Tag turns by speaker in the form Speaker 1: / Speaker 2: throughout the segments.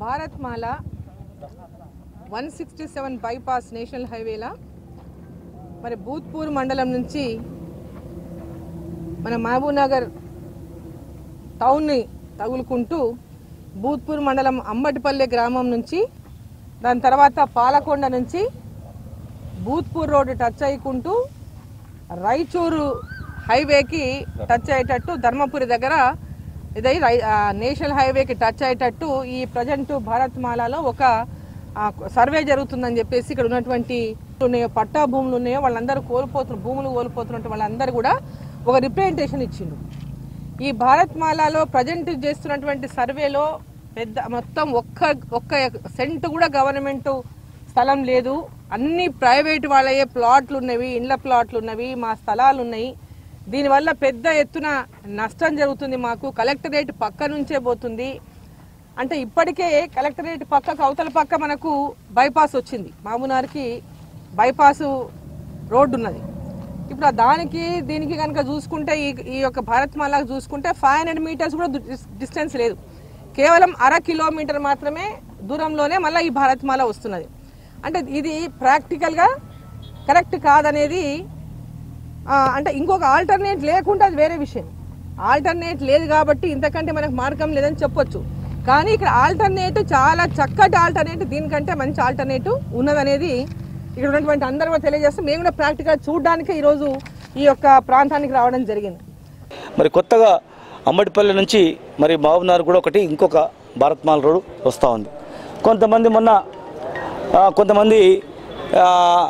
Speaker 1: Bharat Mala one sixty seven bypass national హైవేలా మరి భూత్పూర్ మండలం నుంచి మన మహబూబ్నగర్ టౌన్ని తగులుకుంటూ భూత్పూర్ మండలం అంబటిపల్లె గ్రామం నుంచి దాని తర్వాత పాలకొండ నుంచి భూత్పూర్ రోడ్డు టచ్ అయ్యుకుంటూ రాయచూరు హైవేకి టచ్ అయ్యేటట్టు ధర్మపురి దగ్గర ఇదై రై- ఆ, నేషనల్ హైవేకి టచ్ అయ్యేటట్టు ఈ ప్రజెంట్ భారత్ మాలాలో ఒక ఆ, సర్వే జరుగుతుందని చెప్పేసి ఇక్కడ ఉన్నటువంటి ఉన్నాయో పట్టా భూములు ఉన్నాయో వాళ్ళందరూ కోల్పోతున్న భూములు కోల్పోతున్నట్టు వాళ్ళందరూ కూడా ఒక రిప్రజెంటేషన్ ఇచ్చిండు ఈ భారత్ మాలాలో ప్రజెంట్ చేస్తున్నటువంటి సర్వేలో పెద్ద మొత్తం ఒక్క ఒక్క సెంట్ కూడా గవర్నమెంట్ స్థలం లేదు అన్ని ప్రైవేట్ వాళ్ళయే ప్లాట్లు ఉన్నవి ఇండ్ల ప్లాట్లు ఉన్నవి మా స్థలాలు ఉన్నాయి దీనివల్ల పెద్ద ఎత్తున నష్టం జరుగుతుంది మాకు కలెక్టరేట్ పక్క నుంచే పోతుంది అంటే ఇప్పటికే కలెక్టరేట్ పక్కకు అవతల పక్క మనకు బైపాస్ వచ్చింది మామూనార్కి బైపాస్ రోడ్డు ఉన్నది ఇప్పుడు ఆ దానికి దీనికి కనుక చూసుకుంటే ఈ ఈ యొక్క భారత్ మాలకు చూసుకుంటే ఫైవ్ హండ్రెడ్ మీటర్స్ కూడా డి- డిస్టెన్స్ లేదు కేవలం అర కిలోమీటర్ మాత్రమే దూరంలోనే మళ్ళీ ఈ భారత్ మాల వస్తున్నది అంటే ఇది ప్రాక్టికల్గా కరెక్ట్ కాదనేది ఆ, అంటే ఇంకొక ఆల్టర్నేట్ లేకుండా అది వేరే విషయం ఆల్టర్నేట్ లేదు కాబట్టి ఇంతకంటే మనకు మార్గం లేదని చెప్పొచ్చు కానీ ఇక్కడ ఆల్టర్నేట్ చాలా చక్కటి ఆల్టర్నేట్ దీనికంటే మంచి ఆల్టర్నేట్ ఉన్నదనేది ఇక్కడ ఉన్నటువంటి అందరూ కూడా తెలియజేస్తాం మేము కూడా ప్రాక్టికల్ చూడడానికే ఈరోజు ఈ యొక్క ప్రాంతానికి రావడం జరిగింది
Speaker 2: మరి కొత్తగా అంబటిపల్లి నుంచి మరి మహబూబ్నగర్ కూడా ఒకటి ఇంకొక భారత్మాల రోడ్డు వస్తూ ఉంది కొంతమంది మొన్న ఆ, కొంతమంది ఆ,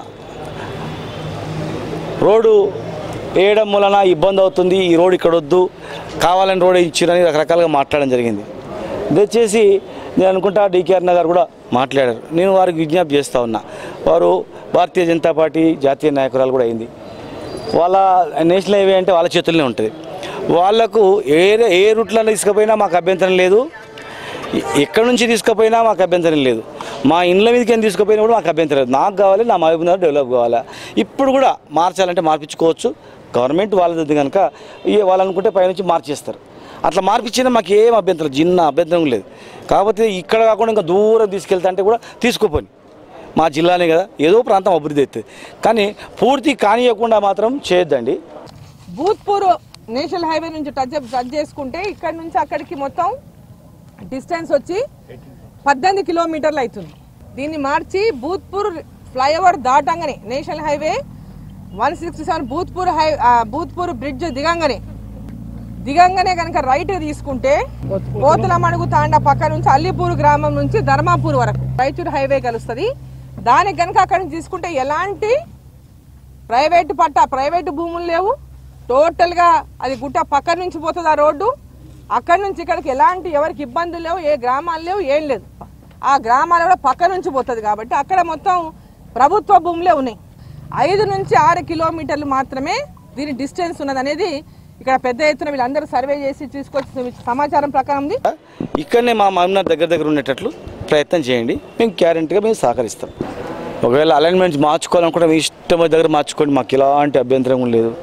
Speaker 2: రోడ్డు వేయడం వలన ఇబ్బంది అవుతుంది ఈ రోడ్ ఇక్కడ వద్దు కావాలని రోడ్ ఇచ్చిరని రకరకాలుగా మాట్లాడడం జరిగింది దయచేసి నేను అనుకుంటా డీకేఆర్ నగర్ కూడా మాట్లాడారు నేను వారికి విజ్ఞప్తి చేస్తూ ఉన్నా వారు భారతీయ జనతా పార్టీ జాతీయ నాయకురాలు కూడా అయింది వాళ్ళ నేషనల్ హైవే అంటే వాళ్ళ చేతుల్లోనే ఉంటుంది వాళ్ళకు ఏ ఏ రూట్లో తీసుకుపోయినా మాకు అభ్యంతరం లేదు ఎ- ఎక్కడి నుంచి తీసుకుపోయినా మాకు అభ్యంతరం లేదు మా ఇండ్ల మీదకి ఏం తీసుకుపోయినా కూడా మాకు అభ్యంతరం లేదు నాకు కావాలి నా మహబూబ్నగర్ డెవలప్ కావాలా ఇప్పుడు కూడా మార్చాలంటే మార్పించుకోవచ్చు గవర్నమెంట్ వాళ్ళది కనుక ఈ వాళ్ళు అనుకుంటే పైనుంచి మార్చేస్తారు అట్లా మార్పించినా మాకు ఏం అభ్యంతరం చిన్న అభ్యంతరం లేదు కాకపోతే ఇక్కడ కాకుండా ఇంకా దూరం తీసుకెళ్తా అంటే కూడా తీసుకోపోని మా జిల్లానే కదా ఏదో ప్రాంతం అభివృద్ధి అవుతుంది కానీ పూర్తి కానియకుండా మాత్రం చేయొద్దండి
Speaker 1: భూత్పూర్ నేషనల్ హైవే నుంచి టచ్ టచ్ చేసుకుంటే ఇక్కడ నుంచి అక్కడికి మొత్తం డిస్టెన్స్ వచ్చి పద్దెనిమిది కిలోమీటర్లు అవుతుంది దీన్ని మార్చి భూత్పూర్ ఫ్లైఓవర్ దాటంగానే national highway one sixty seven Bhutpur high ఆ, భూత్పూర్ బ్రిడ్జ్ దిగంగానే దిగంగానే కనుక రైట్ తీసుకుంటే పోతుల మడుగు తాండా పక్క నుంచి అల్లిపూర్ గ్రామం నుంచి ధర్మాపూర్ వరకు రైచూర్ హైవే కలుస్తుంది దానికి కనుక అక్కడి నుంచి తీసుకుంటే ఎలాంటి ప్రైవేట్ పట్ట ప్రైవేట్ భూములు లేవు టోటల్ గా అది గుట్ట పక్క నుంచి పోతుంది ఆ రోడ్డు అక్కడి నుంచి ఇక్కడికి ఎలాంటి ఎవరికి ఇబ్బందులు లేవు ఏ గ్రామాలు లేవు ఏం లేదు ఆ గ్రామాలు కూడా పక్క నుంచి పోతుంది కాబట్టి అక్కడ మొత్తం ప్రభుత్వ భూములే ఉన్నాయి ఐదు నుంచి ఆరు కిలోమీటర్లు మాత్రమే దీని డిస్టెన్స్ ఉన్నది అనేది ఇక్కడ పెద్ద ఎత్తున వీళ్ళందరూ సర్వే చేసి తీసుకొచ్చిన సమాచారం ప్రకారం ఉంది
Speaker 2: ఇక్కడనే మా మహమ్నాథ్ దగ్గర దగ్గర ఉండేటట్లు ప్రయత్నం చేయండి మేము గ్యారెంటీగా మేము సహకరిస్తాం ఒకవేళ అలైన్మెంట్స్ మార్చుకోవాలనుకుంటే మీ ఇష్టం వచ్చే దగ్గర మార్చుకోండి మాకు ఎలాంటి అభ్యంతరం కూడా లేదు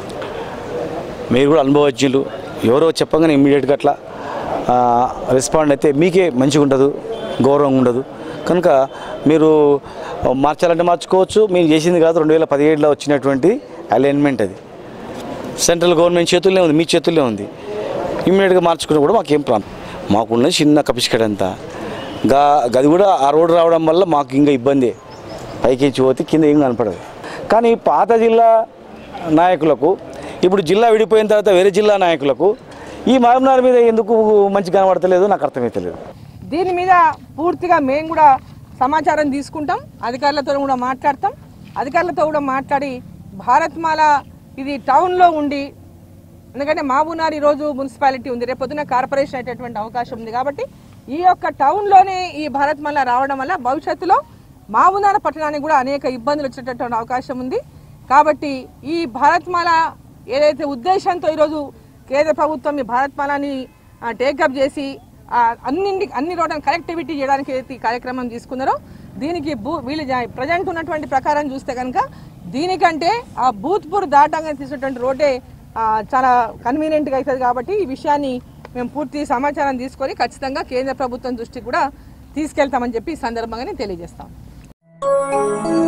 Speaker 2: మీరు కూడా అనుభవజ్ఞులు ఎవరో చెప్పగానే ఇమ్మీడియట్గా అట్లా ఆ, రెస్పాండ్ అయితే మీకే మంచిగా ఉండదు గౌరవం ఉండదు కనుక మీరు మార్చాలంటే మార్చుకోవచ్చు మీరు చేసింది కాదు రెండు వేల పదిహేడులో వచ్చినటువంటి అలైన్మెంట్ అది సెంట్రల్ గవర్నమెంట్ చేతుల్లో ఉంది మీ చేతుల్లో ఉంది ఇమ్మీడియట్గా మార్చుకుని కూడా మాకేం ప్రాబ్లం మాకున్న చిన్న కపిష్కట్ అంతా గా గది కూడా ఆ రోడ్డు రావడం వల్ల మాకు ఇంకా ఇబ్బంది పైకి ఎచ్చి పోతే కింద ఏం కనపడదు కానీ పాత జిల్లా నాయకులకు ఇప్పుడు జిల్లా విడిపోయిన తర్వాత వేరే జిల్లా నాయకులకు ఈ మహబూబ్నగర్ మీద ఎందుకు మంచి కనబడతలేదు నాకు అర్థమవుతలేదు
Speaker 1: దీని మీద పూర్తిగా మేము కూడా సమాచారం తీసుకుంటాం అధికారులతో కూడా మాట్లాడతాం అధికారులతో కూడా మాట్లాడి భారత్మాల ఇది టౌన్లో ఉండి ఎందుకంటే మహబూబ్నగర్ ఈరోజు మున్సిపాలిటీ ఉంది రేపు పొద్దున కార్పొరేషన్ అయ్యేటటువంటి అవకాశం ఉంది కాబట్టి ఈ యొక్క టౌన్లోనే ఈ భారత్మాల రావడం వల్ల భవిష్యత్తులో మహబూబ్నగర్ పట్టణానికి కూడా అనేక ఇబ్బందులు వచ్చేటటువంటి అవకాశం ఉంది కాబట్టి ఈ భారత్మాల ఏదైతే ఉద్దేశంతో ఈరోజు కేంద్ర ప్రభుత్వం ఈ భారత్మాలని టేకప్ చేసి ఆ, అన్ని అన్ని రోడ్లను కనెక్టివిటీ చేయడానికి ఏదైతే ఈ కార్యక్రమం తీసుకున్నారో దీనికి భూ వీళ్ళు ప్రజెంట్ ఉన్నటువంటి ప్రకారం చూస్తే కనుక దీనికంటే ఆ భూత్పూర్ దాటంగా తీసినటువంటి రోడ్డే ఆ, చాలా కన్వీనియంట్గా అవుతుంది కాబట్టి ఈ విషయాన్ని మేము పూర్తి సమాచారం తీసుకొని ఖచ్చితంగా కేంద్ర ప్రభుత్వం దృష్టికి కూడా తీసుకెళ్తామని చెప్పి ఈ సందర్భంగా నేను తెలియజేస్తాను